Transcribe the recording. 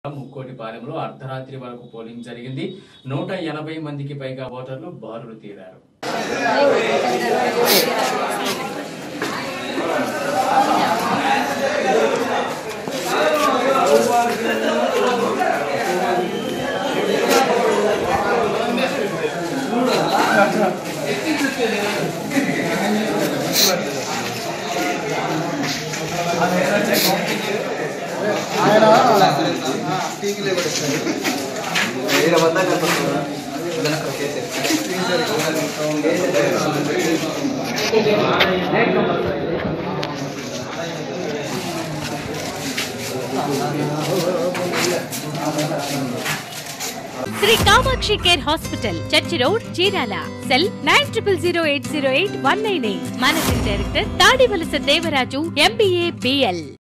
ముక్కోటిపాలెంలో అర్ధరాత్రి వరకు పోలింగ్ జరిగింది నూట ఎనభై మందికి పైగా ఓటర్లు బారులు తీరారు వేరే వద్దా కనపడుతుందా Sri Kamakshi care hospital church road Chirala cell nine triple zero eight zero eight one nine eight managing director Tadivalasa Devaraju MBA BL